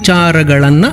ವಿಚಾರಗಳನ್ನು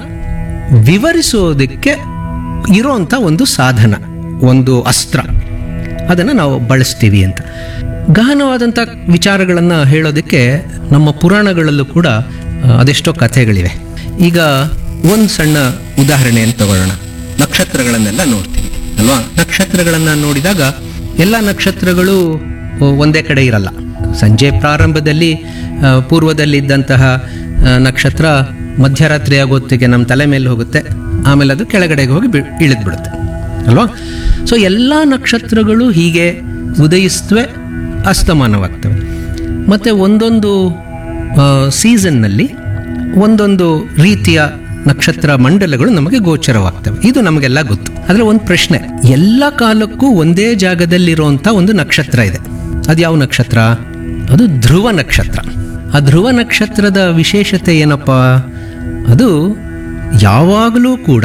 ವಿವರಿಸೋದಕ್ಕೆ ಇರೋಂಥ ಒಂದು ಸಾಧನ ಒಂದು ಅಸ್ತ್ರ ಅದನ್ನು ನಾವು ಬಳಸ್ತೀವಿ ಅಂತ ಗಹನವಾದಂಥ ವಿಚಾರಗಳನ್ನು ಹೇಳೋದಕ್ಕೆ ನಮ್ಮ ಪುರಾಣಗಳಲ್ಲೂ ಕೂಡ ಆ, ಅದೆಷ್ಟೋ ಕಥೆಗಳಿವೆ ಈಗ ಒಂದು ಸಣ್ಣ ಉದಾಹರಣೆಯನ್ನು ತಗೊಳ್ಳೋಣ ನಕ್ಷತ್ರಗಳನ್ನೆಲ್ಲ ನೋಡ್ತೀವಿ ಅಲ್ವಾ ನಕ್ಷತ್ರಗಳನ್ನು ನೋಡಿದಾಗ ಎಲ್ಲ ನಕ್ಷತ್ರಗಳು ಆ, ಒಂದೇ ಕಡೆ ಇರಲ್ಲ ಸಂಜೆ ಪ್ರಾರಂಭದಲ್ಲಿ ಆ, ಪೂರ್ವದಲ್ಲಿದ್ದಂತಹ ಆ, ನಕ್ಷತ್ರ ಮಧ್ಯರಾತ್ರಿ ಆಗೋತ್ತಿಗೆ ನಮ್ಮ ತಲೆ ಮೇಲೆ ಹೋಗುತ್ತೆ ಆಮೇಲೆ ಅದು ಕೆಳಗಡೆಗೆ ಹೋಗಿ ಬಿ ಇಳಿದು ಬಿಡುತ್ತೆ ಅಲ್ವಾ ಸೊ ಎಲ್ಲ ನಕ್ಷತ್ರಗಳು ಹೀಗೆ ಉದಯಿಸ್ತವೆ ಅಸ್ತಮಾನವಾಗ್ತವೆ ಮತ್ತು ಒಂದೊಂದು ಸೀಸನ್ನಲ್ಲಿ ಒಂದೊಂದು ರೀತಿಯ ನಕ್ಷತ್ರ ಮಂಡಲಗಳು ನಮಗೆ ಗೋಚರವಾಗ್ತವೆ ಇದು ನಮಗೆಲ್ಲ ಗೊತ್ತು ಆದರೆ ಒಂದು ಪ್ರಶ್ನೆ ಎಲ್ಲ ಕಾಲಕ್ಕೂ ಒಂದೇ ಜಾಗದಲ್ಲಿರುವಂಥ ಒಂದು ನಕ್ಷತ್ರ ಇದೆ ಅದು ಯಾವ ನಕ್ಷತ್ರ ಅದು ಧ್ರುವ ನಕ್ಷತ್ರ ಆ ಧ್ರುವ ನಕ್ಷತ್ರದ ವಿಶೇಷತೆ ಏನಪ್ಪ ಅದು ಯಾವಾಗಲೂ ಕೂಡ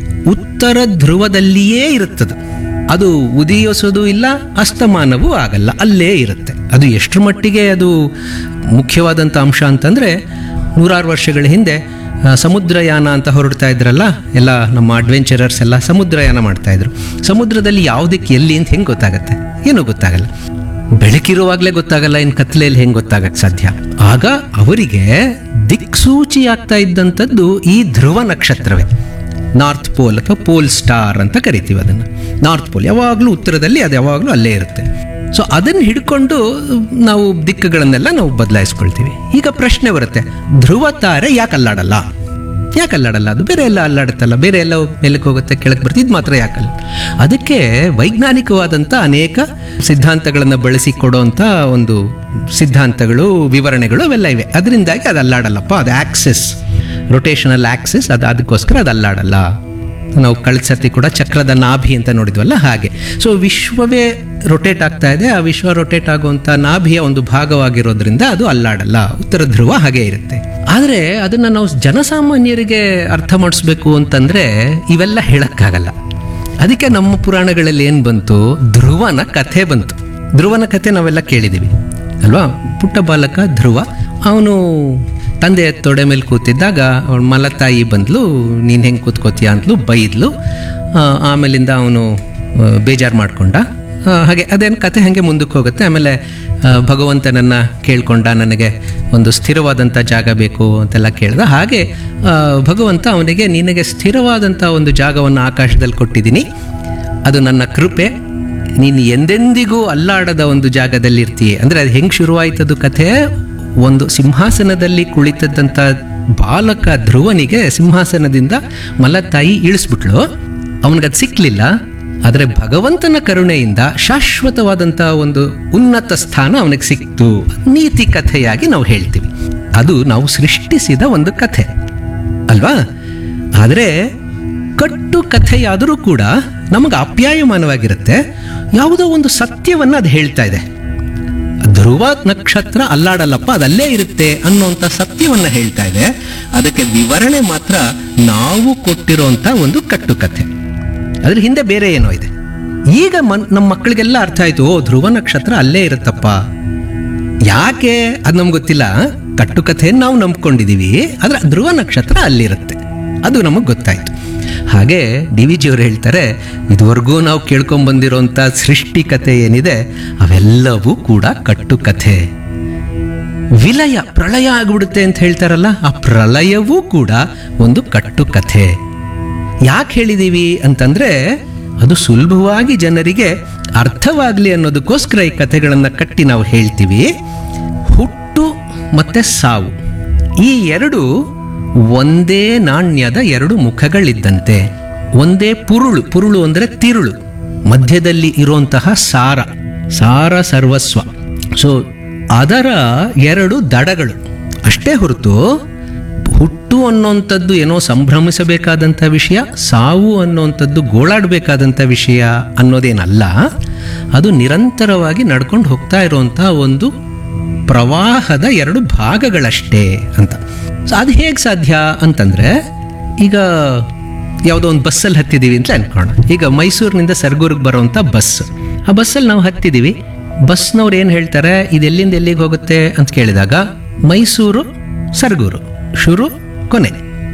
ಉತ್ತರ ಧ್ರುವದಲ್ಲಿಯೇ ಇರುತ್ತದೆ ಅದು ಉದಿಯೋಸೋದು ಇಲ್ಲ ಅಸ್ತಮಾನವೂ ಆಗಲ್ಲ ಅಲ್ಲೇ ಇರುತ್ತೆ ಅದು ಎಷ್ಟರ ಮಟ್ಟಿಗೆ ಅದು ಮುಖ್ಯವಾದಂಥ ಅಂಶ ಅಂತಂದರೆ ನೂರಾರು ವರ್ಷಗಳ ಹಿಂದೆ ಆ, ಸಮುದ್ರಯಾನ ಅಂತ ಹೊರಡ್ತಾ ಇದ್ರಲ್ಲ ಎಲ್ಲ ನಮ್ಮ ಅಡ್ವೆಂಚರರ್ಸ್ ಎಲ್ಲ ಸಮುದ್ರಯಾನ ಮಾಡ್ತಾ ಇದ್ರು ಸಮುದ್ರದಲ್ಲಿ ಯಾವುದಕ್ಕೆ ಎಲ್ಲಿ ಅಂತ ಹೆಂಗೆ ಗೊತ್ತಾಗತ್ತೆ ಏನೂ ಗೊತ್ತಾಗಲ್ಲ ಬೆಳಕಿರುವಾಗಲೇ ಗೊತ್ತಾಗಲ್ಲ ಇನ್ನು ಕತ್ಲೆಯಲ್ಲಿ ಹೆಂಗೆ ಗೊತ್ತಾಗಕ್ಕೆ ಸಾಧ್ಯ ಆಗ ಅವರಿಗೆ ದಿಕ್ಸೂಚಿ ಆಗ್ತಾ ಇದ್ದಂಥದ್ದು ಈ ಧ್ರುವ ನಕ್ಷತ್ರವೇ ನಾರ್ತ್ ಪೋಲ್ ಅಥವಾ ಪೋಲ್ ಸ್ಟಾರ್ ಅಂತ ಕರಿತೀವಿ ಅದನ್ನು ನಾರ್ತ್ ಪೋಲ್ ಯಾವಾಗಲೂ ಉತ್ತರದಲ್ಲಿ ಅದು ಯಾವಾಗಲೂ ಅಲ್ಲೇ ಇರುತ್ತೆ ಸೊ ಅದನ್ನು ಹಿಡ್ಕೊಂಡು ನಾವು ದಿಕ್ಕುಗಳನ್ನೆಲ್ಲ ನಾವು ಬದಲಾಯಿಸ್ಕೊಳ್ತೀವಿ ಈಗ ಪ್ರಶ್ನೆ ಬರುತ್ತೆ ಧ್ರುವ ತಾರೆ ಯಾಕೆ ಅಲ್ಲಾಡಲ್ಲ ಯಾಕೆ ಅಲ್ಲಾಡಲ್ಲ ಅದು ಬೇರೆ ಎಲ್ಲ ಅಲ್ಲಾಡುತ್ತಲ್ಲ ಬೇರೆ ಎಲ್ಲ ಮೇಲಕ್ಕೆ ಹೋಗುತ್ತೆ ಕೆಳಗೆ ಬರುತ್ತೆ ಇದು ಮಾತ್ರ ಯಾಕಲ್ಲ ಅದಕ್ಕೆ ವೈಜ್ಞಾನಿಕವಾದಂಥ ಅನೇಕ ಸಿದ್ಧಾಂತಗಳನ್ನು ಬಳಸಿ ಕೊಡುವಂಥ ಒಂದು ಸಿದ್ಧಾಂತಗಳು ವಿವರಣೆಗಳು ಅವೆಲ್ಲ ಇವೆ ಅದರಿಂದಾಗಿ ಅದು ಅಲ್ಲಾಡಲ್ಲಪ್ಪ ಅದು ಆಕ್ಸಿಸ್ ರೊಟೇಷನಲ್ ಆಕ್ಸಿಸ್ ಅದು ಅದಕ್ಕೋಸ್ಕರ ಅದು ಅಲ್ಲಾಡಲ್ಲ ನಾವು ಕಳೆದ ಸರ್ತಿ ಕೂಡ ಚಕ್ರದ ನಾಭಿ ಅಂತ ನೋಡಿದ್ವಲ್ಲ ಹಾಗೆ ಸೊ ವಿಶ್ವವೇ ರೊಟೇಟ್ ಆಗ್ತಾ ಇದೆ ಆ ವಿಶ್ವ ರೊಟೇಟ್ ಆಗುವಂಥ ನಾಭಿಯ ಒಂದು ಭಾಗವಾಗಿರೋದ್ರಿಂದ ಅದು ಅಲ್ಲಾಡಲ್ಲ ಉತ್ತರ ಧ್ರುವ ಹಾಗೆ ಇರುತ್ತೆ ಆದರೆ ಅದನ್ನು ನಾವು ಜನಸಾಮಾನ್ಯರಿಗೆ ಅರ್ಥ ಮಾಡಿಸ್ಬೇಕು ಅಂತಂದರೆ ಇವೆಲ್ಲ ಹೇಳಕ್ಕಾಗಲ್ಲ ಅದಕ್ಕೆ ನಮ್ಮ ಪುರಾಣಗಳಲ್ಲಿ ಏನು ಬಂತು ಧ್ರುವನ ಕಥೆ ಬಂತು ಧ್ರುವನ ಕಥೆ ನಾವೆಲ್ಲ ಕೇಳಿದ್ದೀವಿ ಅಲ್ವಾ ಪುಟ್ಟ ಬಾಲಕ ಧ್ರುವ ಅವನು ತಂದೆ ತೊಡೆ ಮೇಲೆ ಕೂತಿದ್ದಾಗ ಅವಳ ಮಲತಾಯಿ ಬಂದ್ಲು ನೀನು ಹೆಂಗೆ ಕೂತ್ಕೋತೀಯ ಅಂತಲೂ ಬೈದ್ಲು ಆ, ಆಮೇಲಿಂದ ಅವನು ಬೇಜಾರು ಮಾಡ್ಕೊಂಡ ಆ, ಹಾಗೆ ಅದೇನು ಕತೆ ಹಾಗೆ ಮುಂದಕ್ಕೆ ಹೋಗುತ್ತೆ ಆಮೇಲೆ ಆ, ಭಗವಂತನನ್ನ ಕೇಳ್ಕೊಂಡ ನನಗೆ ಒಂದು ಸ್ಥಿರವಾದಂಥ ಜಾಗ ಬೇಕು ಅಂತೆಲ್ಲ ಕೇಳ್ದ ಹಾಗೆ ಆ, ಭಗವಂತ ಅವನಿಗೆ ನಿನಗೆ ಸ್ಥಿರವಾದಂಥ ಒಂದು ಜಾಗವನ್ನು ಆಕಾಶದಲ್ಲಿ ಕೊಟ್ಟಿದ್ದೀನಿ ಅದು ನನ್ನ ಕೃಪೆ ನೀನು ಎಂದೆಂದಿಗೂ ಅಲ್ಲಾಡದ ಒಂದು ಜಾಗದಲ್ಲಿ ಇರ್ತೀಯ ಅಂದರೆ ಅದು ಹೆಂಗೆ ಶುರುವಾಯ್ತದು ಕಥೆ ಒಂದು ಸಿಂಹಾಸನದಲ್ಲಿ ಕುಳಿತದ್ದಂಥ ಬಾಲಕ ಧ್ರುವನಿಗೆ ಸಿಂಹಾಸನದಿಂದ ಮಲತಾಯಿ ಇಳಿಸ್ಬಿಟ್ಲು ಅವನಿಗದು ಸಿಕ್ಕಲಿಲ್ಲ ಆದರೆ ಭಗವಂತನ ಕರುಣೆಯಿಂದ ಶಾಶ್ವತವಾದಂಥ ಒಂದು ಉನ್ನತ ಸ್ಥಾನ ಅವನಿಗೆ ಸಿಕ್ತು ನೀತಿ ಕಥೆಯಾಗಿ ನಾವು ಹೇಳ್ತೀವಿ ಅದು ನಾವು ಸೃಷ್ಟಿಸಿದ ಒಂದು ಕಥೆ ಅಲ್ವಾ ಆದರೆ ಕಟ್ಟು ಕಥೆಯಾದರೂ ಕೂಡ ನಮಗೆ ಆಪ್ಯಾಯಮಾನವಾಗಿರುತ್ತೆ ಯಾವುದೋ ಒಂದು ಸತ್ಯವನ್ನು ಅದು ಹೇಳ್ತಾ ಇದೆ ಧ್ರುವ ನಕ್ಷತ್ರ ಅಲ್ಲಾಡಲ್ಲಪ್ಪ ಅದಲ್ಲೇ ಇರುತ್ತೆ ಅನ್ನೋಂಥ ಸತ್ಯವನ್ನ ಹೇಳ್ತಾ ಇದೆ ಅದಕ್ಕೆ ವಿವರಣೆ ಮಾತ್ರ ನಾವು ಕೊಟ್ಟಿರೋಂಥ ಒಂದು ಕಟ್ಟುಕಥೆ ಅದ್ರ ಹಿಂದೆ ಬೇರೆ ಏನೋ ಇದೆ ಈಗ ಮನ್ ನಮ್ಮ ಮಕ್ಕಳಿಗೆಲ್ಲ ಅರ್ಥ ಆಯ್ತು ಓ ಧ್ರುವ ನಕ್ಷತ್ರ ಅಲ್ಲೇ ಇರುತ್ತಪ್ಪ ಯಾಕೆ ಅದು ನಮ್ಗೆ ಗೊತ್ತಿಲ್ಲ ಕಟ್ಟುಕಥೆಯನ್ನು ನಾವು ನಂಬ್ಕೊಂಡಿದೀವಿ ಆದ್ರೆ ಧ್ರುವ ನಕ್ಷತ್ರ ಅಲ್ಲಿರುತ್ತೆ ಅದು ನಮಗೆ ಗೊತ್ತಾಯ್ತು ಹಾಗೆ ಡಿ ವಿ ಜಿಯವರು ಹೇಳ್ತಾರೆ ಇದುವರೆಗೂ ನಾವು ಕೇಳ್ಕೊಂಡ್ ಬಂದಿರೋಂಥ ಸೃಷ್ಟಿ ಕಥೆ ಏನಿದೆ ಅವೆಲ್ಲವೂ ಕೂಡ ಕಟ್ಟುಕಥೆ ವಿಲಯ ಪ್ರಳಯ ಆಗ್ಬಿಡುತ್ತೆ ಅಂತ ಹೇಳ್ತಾರಲ್ಲ ಆ ಪ್ರಳಯವೂ ಕೂಡ ಒಂದು ಕಟ್ಟುಕಥೆ ಯಾಕೆ ಹೇಳಿದೀವಿ ಅಂತಂದ್ರೆ ಅದು ಸುಲಭವಾಗಿ ಜನರಿಗೆ ಅರ್ಥವಾಗಲಿ ಅನ್ನೋದಕ್ಕೋಸ್ಕರ ಈ ಕಥೆಗಳನ್ನು ಕಟ್ಟಿ ನಾವು ಹೇಳ್ತೀವಿ ಹುಟ್ಟು ಮತ್ತೆ ಸಾವು ಈ ಎರಡು ಒಂದೇ ನಾಣ್ಯದ ಎರಡು ಮುಖಗಳಿದ್ದಂತೆ ಒಂದೇ ಪುರುಳು ಪುರುಳು ಅಂದರೆ ತಿರುಳು ಮಧ್ಯದಲ್ಲಿ ಇರುವಂತಹ ಸಾರ ಸಾರ ಸರ್ವಸ್ವ ಸೊ ಅದರ ಎರಡು ದಡಗಳು ಅಷ್ಟೇ ಹೊರತು ಹುಟ್ಟು ಅನ್ನೋಂಥದ್ದು ಏನೋ ಸಂಭ್ರಮಿಸಬೇಕಾದಂಥ ವಿಷಯ ಸಾವು ಅನ್ನೋಂಥದ್ದು ಗೋಳಾಡಬೇಕಾದಂಥ ವಿಷಯ ಅನ್ನೋದೇನಲ್ಲ ಅದು ನಿರಂತರವಾಗಿ ನಡ್ಕೊಂಡು ಹೋಗ್ತಾ ಇರುವಂಥ ಒಂದು ಪ್ರವಾಹದ ಎರಡು ಭಾಗಗಳಷ್ಟೇ ಅಂತ ಸೊ ಅದು ಹೇಗೆ ಸಾಧ್ಯ ಅಂತಂದರೆ ಈಗ ಯಾವುದೋ ಒಂದು ಬಸ್ಸಲ್ಲಿ ಹತ್ತಿದ್ದೀವಿ ಅಂತ ಅನ್ಕೋಣ ಈಗ ಮೈಸೂರಿನಿಂದ ಸರ್ಗೂರಿಗೆ ಬರುವಂಥ ಬಸ್ ಆ ಬಸ್ಸಲ್ಲಿ ನಾವು ಹತ್ತಿದ್ದೀವಿ ಬಸ್ನವ್ರು ಏನು ಹೇಳ್ತಾರೆ ಇದು ಎಲ್ಲಿಂದ ಎಲ್ಲಿಗೆ ಹೋಗುತ್ತೆ ಅಂತ ಕೇಳಿದಾಗ ಮೈಸೂರು ಸರ್ಗೂರು ಶುರು ಕೊನೆ